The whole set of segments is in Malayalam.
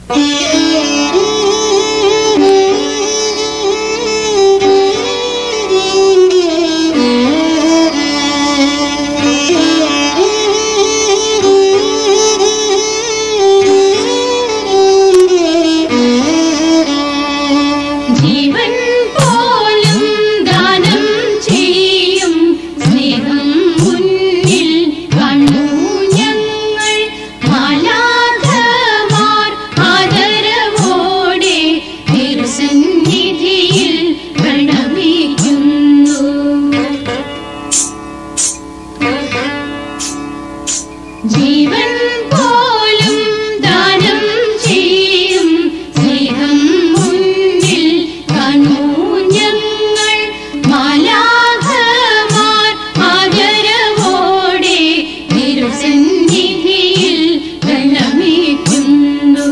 ജീവൻ പോലും ദാനം ചെയ്യും സ്നേഹം മുന്നിൽ കണ്ടു ഞങ്ങൾ മാലാഖമാർ ആദരവോടെ തിരുസന്നിധിയിൽ പ്രണമിക്കുന്നു ജീവൻ പോലും ദാനം ചെയ്യും സ്നേഹം മുന്നിൽ കാണൂ ഞങ്ങൾ മാലാഖമാർ ആദരവോടെ തിരുസന്നിധിയിൽ പ്രണമിക്കുന്നു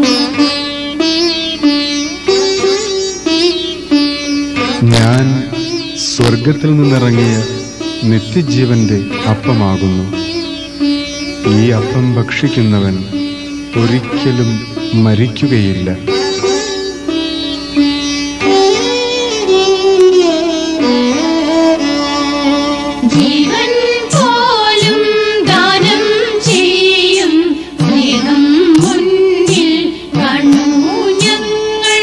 ഞാൻ സ്വർഗത്തിൽ നിന്നിറങ്ങിയ നിത്യജീവന്റെ അപ്പമാകുന്നു ഈ അപ്പം ഭക്ഷിക്കുന്നവൻ ഒരിക്കലും മരിക്കുകയില്ല ജീവൻ പോലും ദാനം ചെയ്യും സ്നേഹം മുന്നിൽ കാണൂ ഞങ്ങൾ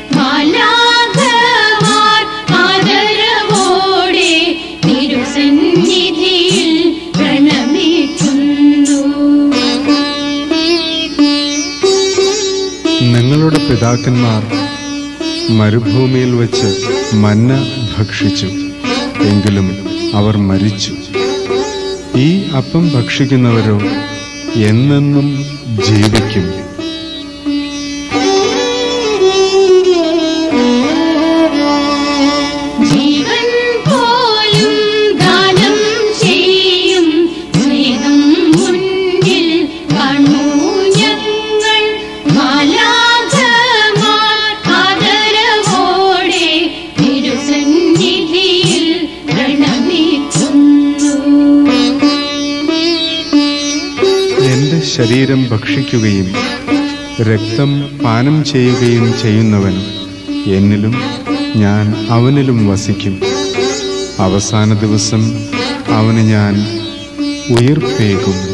മാലാഖമാർ ആദരവോടെ തിരുസന്നിധിയിൽ പ്രണമിക്കുന്നു നിങ്ങളുടെ പിതാക്കന്മാർ മരുഭൂമിയിൽ വച്ച് മന്ന ഭക്ഷിച്ചു എങ്കിലും അവർ മരിച്ചു ഈ അപ്പം ഭക്ഷിക്കുന്നവരോ എന്നെന്നും ജീവിക്കും ജീവൻ പോലും ദാനം ചെയ്യും സ്നേഹം മുന്നിൽ കാണൂ ഞങ്ങൾ മാലാഖമാർ ആദരവോടെ തിരുസന്നിധിയിൽ പ്രണമിക്കുന്നു എന്റെ ശരീരം ഭക്ഷിക്കുകയും രക്തം പാനം ചെയ്യുകയും ചെയ്യുന്നവൻ എന്നിലും ഞാൻ അവനിലും വസിക്കും അവസാന ദിവസം അവന് ഞാൻ ഉയിർപ്പേകും